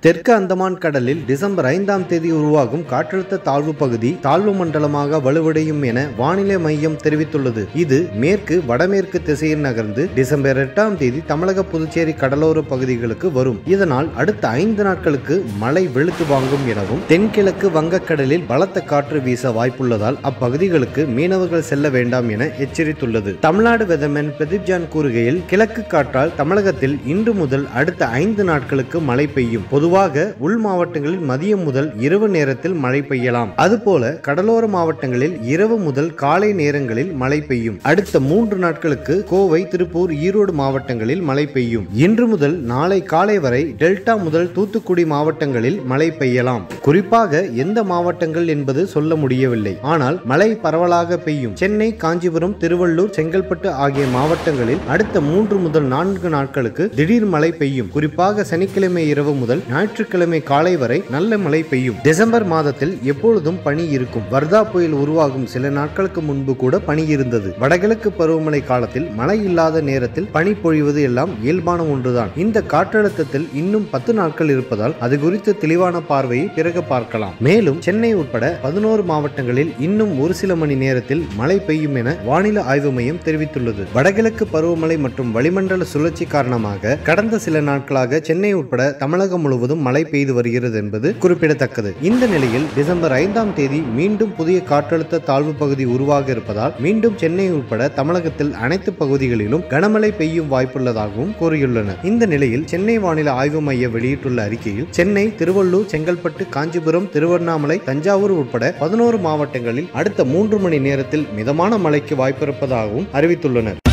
தெற்கு அந்தமான் கடலில் டிசம்பர் ஐந்தாம் தேதி உருவாகும் காற்றழுத்த தாழ்வு பகுதி தாழ்வு மண்டலமாக வலுவடையும் என வானிலை மையம் தெரிவித்துள்ளது இது மேற்கு வடமேற்கு திசையில் நகர்ந்து டிசம்பர் எட்டாம் தேதி தமிழக புதுச்சேரி கடலோர பகுதிகளுக்கு வரும் இதனால் அடுத்த ஐந்து நாட்களுக்கு மழை வெளுத்து வாங்கும் எனவும் தென்கிழக்கு வங்கக்கடலில் பலத்த காற்று வீச வாய்ப்புள்ளதால் அப்பகுதிகளுக்கு மீனவர்கள் செல்ல வேண்டாம் என எச்சரித்துள்ளது தமிழ்நாடு வெதர்மேன் பிரதீப் ஜான் கூறுகையில் கிழக்கு காற்றால் தமிழகத்தில் இன்று முதல் அடுத்த ஐந்து நாட்களுக்கு மழை பெய்யும் பொதுவாக உள் மாவட்டங்களில் மதியம் முதல் இரவு நேரத்தில் மழை பெய்யலாம் அதுபோல கடலோர மாவட்டங்களில் இரவு முதல் காலை நேரங்களில் மழை பெய்யும் அடுத்த மூன்று நாட்களுக்கு கோவை திருப்பூர் ஈரோடு மாவட்டங்களில் மழை பெய்யும் இன்று முதல் நாளை காலை வரை டெல்டா முதல் தூத்துக்குடி மாவட்டங்களில் மழை பெய்யலாம் குறிப்பாக எந்த மாவட்டங்கள் என்பது சொல்ல முடியவில்லை ஆனால் மழை பரவலாக பெய்யும் சென்னை காஞ்சிபுரம் திருவள்ளூர் செங்கல்பட்டு ஆகிய மாவட்டங்களில் அடுத்த மூன்று முதல் நான்கு நாட்களுக்கு திடீர் மழை பெய்யும் குறிப்பாக சனிக்கிழமை இரவு முதல் ஞாயிற்றுக்கிழமை காலை வரை நல்ல மழை பெய்யும் டிசம்பர் மாதத்தில் எப்பொழுதும் பனி இருக்கும் வர்தா புயல் உருவாகும் சில நாட்களுக்கு முன்பு கூட பனி இருந்தது வடகிழக்கு பருவமழை காலத்தில் மழை இல்லாத நேரத்தில் பனி பொழிவது எல்லாம் இயல்பான ஒன்றுதான் இந்த காற்றழுத்தத்தில் இன்னும் பத்து நாட்கள் இருப்பதால் அது குறித்து தெளிவான பார்வையை பிறகு பார்க்கலாம் மேலும் சென்னை உட்பட பதினோரு மாவட்டங்களில் இன்னும் ஒரு சில மணி நேரத்தில் மழை பெய்யும் என வானிலை ஆய்வு மையம் தெரிவித்துள்ளது வடகிழக்கு பருவமழை மற்றும் வளிமண்டல சுழற்சி காரணமாக கடந்த சில நாட்களாக சென்னை உட்பட தமிழகம் முழுவதும் மழை பெய்து வருகிறது என்பது குறிப்பிடத்தக்கது இந்த நிலையில் டிசம்பர் ஐந்தாம் தேதி மீண்டும் புதிய காற்றழுத்த தாழ்வு பகுதி உருவாக இருப்பதால் மீண்டும் சென்னை உட்பட தமிழகத்தில் அனைத்து பகுதிகளிலும் கனமழை பெய்யும் வாய்ப்புள்ளதாகவும் கூறியுள்ளனர் இந்த நிலையில் சென்னை வானிலை ஆய்வு மைய வெளியிட்டுள்ள அறிக்கையில் சென்னை திருவள்ளூர் செங்கல்பட்டு காஞ்சிபுரம் திருவண்ணாமலை தஞ்சாவூர் உட்பட பதினோரு மாவட்டங்களில் அடுத்த மூன்று மணி நேரத்தில் மிதமான மழைக்கு வாய்ப்பிருப்பதாகவும் அறிவித்துள்ளனர்